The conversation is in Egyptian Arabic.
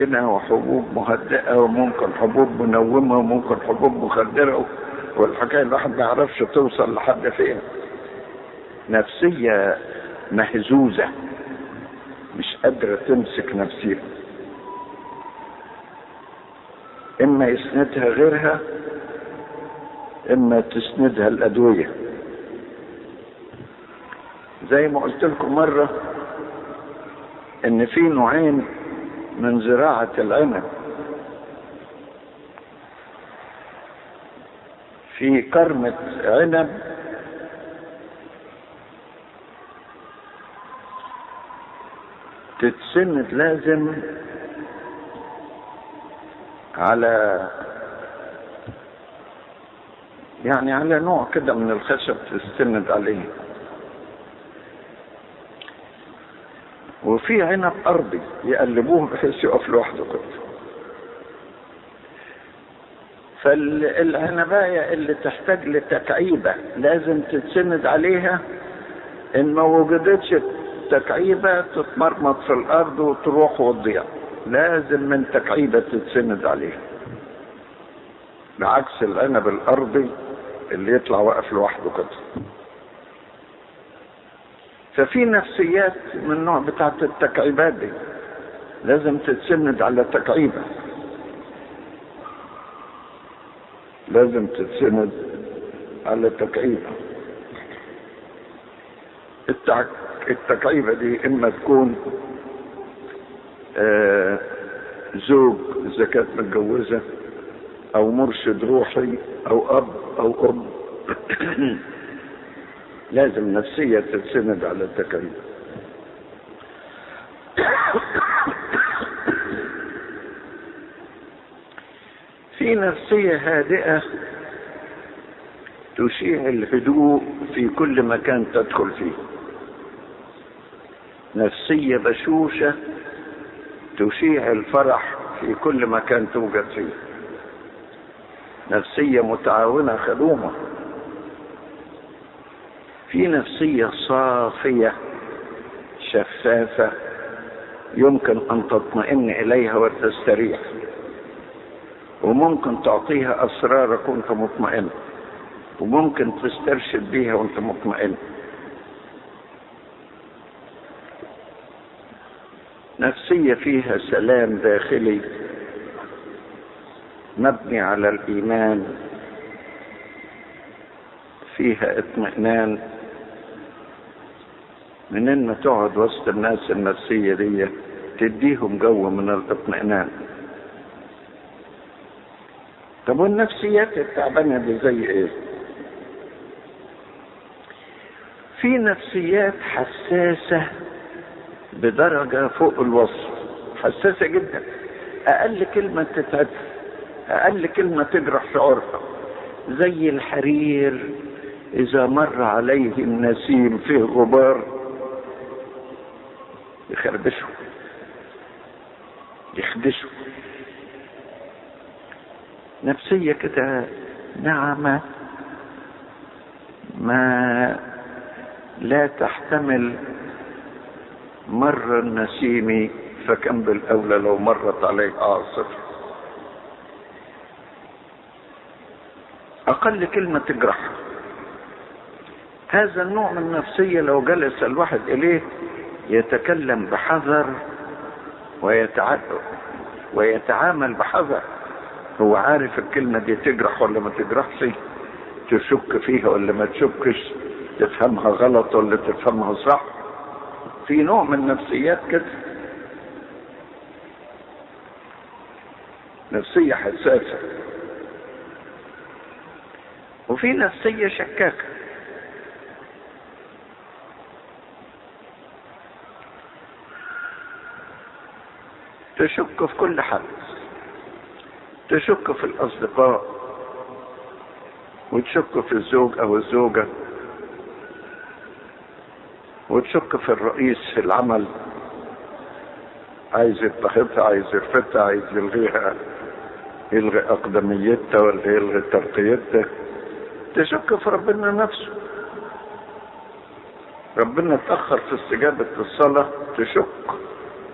هنا وحبوب مهدئة وممكن حبوب منومة وممكن حبوب مخدرة والحكاية الواحد ما يعرفش توصل لحد فين نفسية مهزوزة مش قادرة تمسك نفسها إما يسندها غيرها إما تسندها الأدوية زي ما قلت لكم مرة إن في نوعين من زراعة العنب في كرمة عنب تتسند لازم على يعني على نوع كده من الخشب تستند عليه وفي عنب ارضي يقلبوه بحيث يقف لوحده كده فالعنباية اللي تحتاج لتكعيبة لازم تتسند عليها ان ما وجدتش تكعيبة تتمرمط في الارض وتروح وتضيع لازم من تكعيبة تتسند عليها بعكس العنب الارضي اللي يطلع واقف لوحده كده ففي نفسيات من النوع بتاعت التكعيبات دي لازم تتسند على تكعيبة لازم تتسند على تكعيبة التع... التكعيبة دي إما تكون آه زوج إذا كانت متجوزة أو مرشد روحي أو أب أو أم لازم نفسية تتسند على التكاليف في نفسية هادئة تشيع الهدوء في كل مكان تدخل فيه نفسية بشوشة تشيع الفرح في كل مكان توجد فيه نفسية متعاونة خدومة في نفسية صافية شفافة يمكن أن تطمئن إليها وتستريح وممكن تعطيها أسرارك وأنت مطمئن وممكن تسترشد بيها وأنت مطمئن نفسية فيها سلام داخلي مبني على الإيمان فيها اطمئنان منين ما تقعد وسط الناس النفسية دي تديهم جو من الاطمئنان طب والنفسيات التعبانة دي زي ايه في نفسيات حساسة بدرجة فوق الوصف حساسة جدا أقل كلمة تتعب أقل كلمة تجرح شعورها زي الحرير إذا مر عليه النسيم فيه غبار يخربشه يخدشه نفسية كده نعمة ما لا تحتمل مر النسيم فكم بالأولى لو مرت عليه عاصفة أقل كلمة تجرحها هذا النوع من النفسية لو جلس الواحد إليه يتكلم بحذر ويتع... ويتعامل بحذر هو عارف الكلمة دي تجرح ولا ما تجرحش تشك فيها ولا ما تشكش تفهمها غلط ولا تفهمها صح في نوع من النفسيات كده نفسية حساسة وفي نفسية شكاكة تشك في كل حد تشك في الأصدقاء وتشك في الزوج أو الزوجة وتشك في الرئيس في العمل عايز يضطهدها عايز يرفدها عايز يلغيها يلغي أقدميتها ولا يلغي ترقيتها تشك في ربنا نفسه ربنا اتأخر في استجابة الصلاة تشك